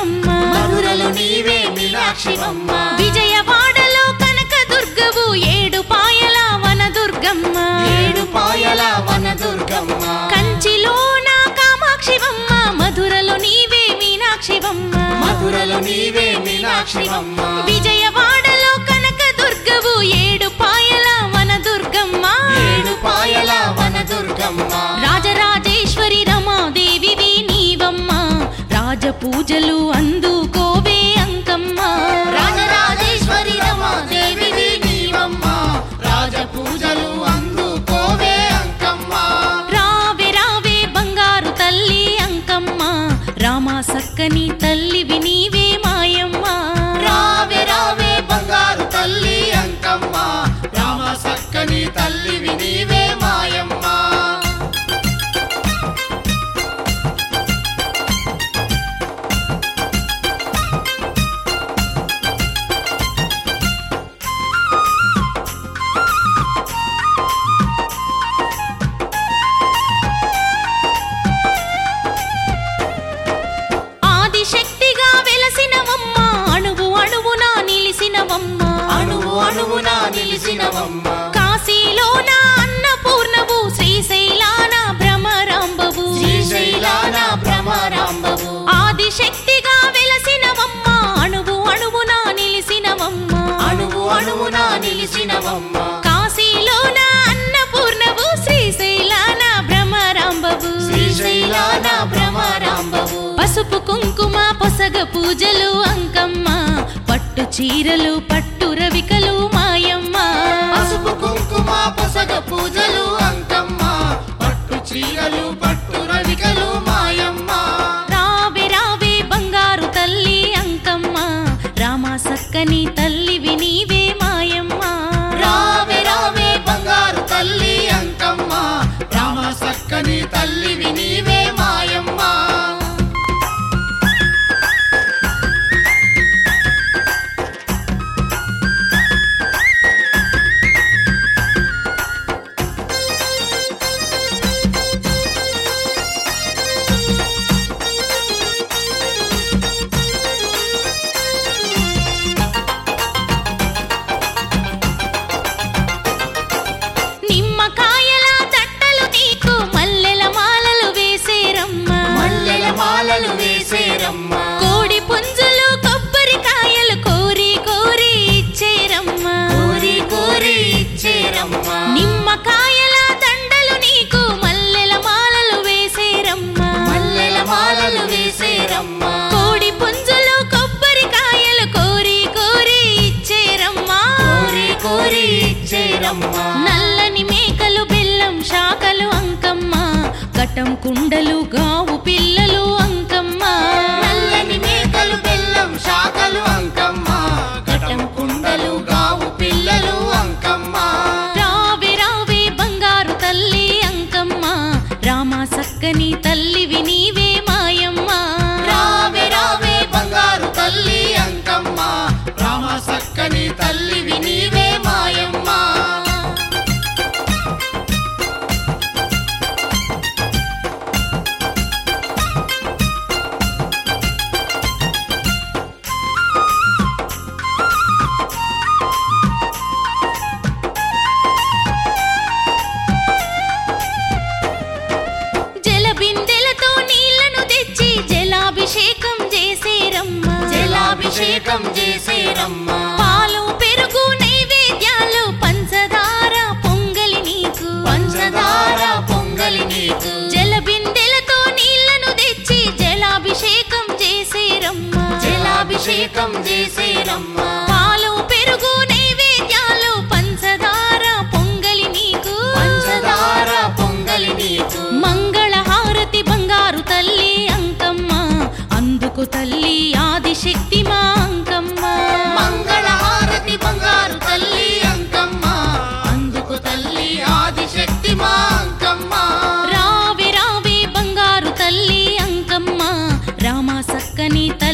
మీనాక్షివమ్మ మధురలు నీవే మీనాక్షివమ్మ విజయవాడలో కనక దుర్గవు ఏడు పాయల వన దుర్గమ్మ ఏడు పాయల వన దుర్గమ్మ కంచిలోన కామాక్షివమ్మ మధురలో నీవే మీనాక్షివమ్మ మధురలు నీవే మీనాక్షివమ్మ విజయవాడలో కనక దుర్గవు ఏడు పాయల వన దుర్గమ్మ ఏడు పాయల వన దుర్గమ్మ రాజరాజేశ్వరి రమాదేవివి నీవమ్మ రాజ పూజలు అందుకోవే అంకమ్మ రాజరాజేశ్వరి రమాదేవివి నీవమ్మ రాజ పూజలు అందుకోవే అంకమ్మ రావే రావే బంగారు తల్లి అంకమ్మ రామా సక్కని తల్లివి నీవే మాయమ్మ రావే రావే బంగారు తల్లి అంకమ్మ రామ సక్కని తల్లివి నీవే మాయమ్మ ఆదిశక్తిగా వెలసినవమ్మ అణువు అణువునా నిలిసినవమ్మ అణువు అణువున నిలిసినవమ్మ కాశీలోన అన్నపూర్ణవు శ్రీశైలాన భ్రమరాంబవు శ్రీశైలాన భ్రమరాంబవు ఆదిశక్తిగా వెలసినవమ్మ అణువు అణువున నిలిసినవమ్మ అణువు అణువున నిలిసినవమ్మ కాశీలోన అన్నపూర్ణవు శ్రీశైలాన భ్రమరాంబవు శ్రీశైలాన భ్రమరాంబవు పసుపు కుంకుమ పొసగ పూజలు అంకమ్మ పట్టు చీరలు పట్టు రవికలు మాయమ్మ పసుపు కుంకుమ పొసగ పూజలు అంకమ్మ పట్టు చీరలు పట్టు రవికలు మాయమ్మ రావే రావే బంగారు తల్లి అంకమ్మ రామ సక్కని తల్లివి నీవే మాయమ్మ రావే రావే బంగారు తల్లి అంకమ్మ రామ సక్కని తల్లివి నీవే మాయమ్మ నిమ్మకాయల తట్టలు నీకు మల్లెల మాలలు వేసేరమ్మ మల్లెల మాలలు వేసేరమ్మ కోడి పుంజులు కొబ్బరికాయలు కోరి కోరి ఇచ్చేరమ్మ కోరి కోరి ఇచ్చేరమ్మ నిమ్మకాయల దండలు నీకు మల్లెల మాలలు వేసేరమ్మ మల్లెల మాలలు వేసేరమ్మ కోడి పుంజులు కొబ్బరికాయలు కోరి కోరి ఇచ్చేరమ్మా కోరి కోరి ఇచ్చేరమ్మ నల్లని మేకలు బెల్లం శాఖలు అంకమ్మ కటం కుండలు గావు పిల్లలు అంకమ్మ నల్లని మేకలు బెల్లం శాఖలు అంకమ్మ ఘటం కుండలు గావు పిల్లలు అంకమ్మ రావే రావే బంగారు తల్లి అంకమ్మ రామ సక్కని తల్లివి నీవే మాయమ్మ రావే రావే బంగారు తల్లి అంకమ్మ రామ సక్కని తల్లివి నీవే మాయమ్మ జల బిందెలతో నీళ్లను తెచ్చి జలాభిషేకం చేసేరమ్మ జలాభిషేకం చేసేరమ్మ పాలు పెరుగు నైవేద్యాలు పంచదార పొంగలి నీకు పంచదార పొంగలి నీకు జల బిందెలతో నీళ్లను తెచ్చి జలాభిషేకం చేసేరమ్మ జలాభిషేకం చేసేరమ్మ పాలు పెరుగు నైవేద్యాలు పంచదార పొంగలి నీకు పంచదార పొంగలి నీకు మంగళహారతి బంగారు తల్లి అంకమ్మ అందుకు తల్లి ఆదిశక్తి మా అంకమ్మ మంగళహారతి బంగారు తల్లి అంకమ్మ అందుకు తల్లి ఆదిశక్తి మా అంకమ్మ రావే రావే బంగారు తల్లి అంకమ్మ రామ సక్కని